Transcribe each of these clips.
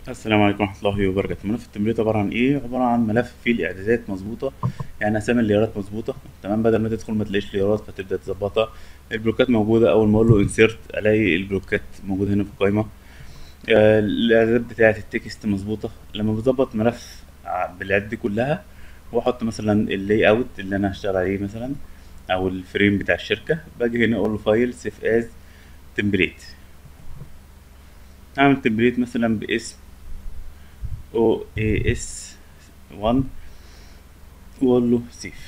السلام عليكم ورحمة الله وبركاته ملف التمريض عبارة عن ايه عبارة عن ملف فيه الاعدادات مظبوطة يعني اسامي الليارات مظبوطة تمام بدل ما تدخل ما تلاقيش ليارات فتبدأ تظبطها البلوكات موجودة اول ما اقول له انسيرت الاقي البلوكات موجودة هنا في القائمة آه، الاعدادات بتاعة التكست مظبوطة لما بظبط ملف ع- بالاعداد دي كلها واحط مثلا اللاي اوت اللي انا هشتغل عليه مثلا او الفريم بتاع الشركة باجي هنا اقول له فايل سيف از تمبليت اعمل تمبليت مثلا باسم او اي اس 1 واقول له سيف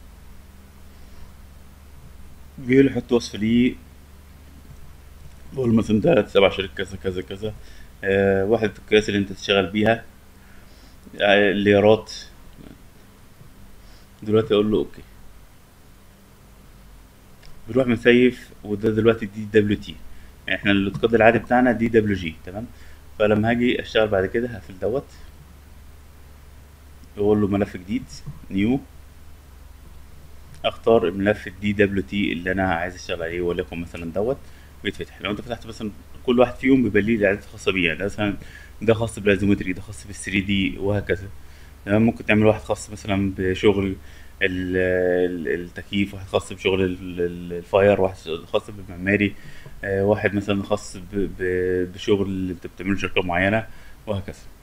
بيقول لي حط وصف ليه بقول له مثلا ده تبع شركة كذا كذا كذا آه وحدة القياس اللي انت تشتغل بيها آه الليارات دلوقتي اقول له اوكي بنروح مسيف وده دلوقتي دي دبليو تي يعني احنا الكود العادي بتاعنا دي دبليو جي تمام فلما هاجي اشتغل بعد كده هقفل دوت واقول له ملف جديد نيو اختار الملف الدي دبليو تي اللي انا عايز اشتغل عليه وليكن مثلا دوت ويتفتح لو انت فتحت مثلا كل واحد فيهم بيبقى ليه الاعدادات الخاصه بيه يعني مثلا ده خاص بالايزومتري ده خاص بال 3 دي وهكذا تمام ممكن تعمل واحد خاص مثلا بشغل ال- ال- التكييف واحد خاص بشغل ال- ال- الفاير واحد خاص بالمعماري آه، واحد مثلا خاص ب- ب- بشغل اللي انت بتعمله شركه معينه وهكذا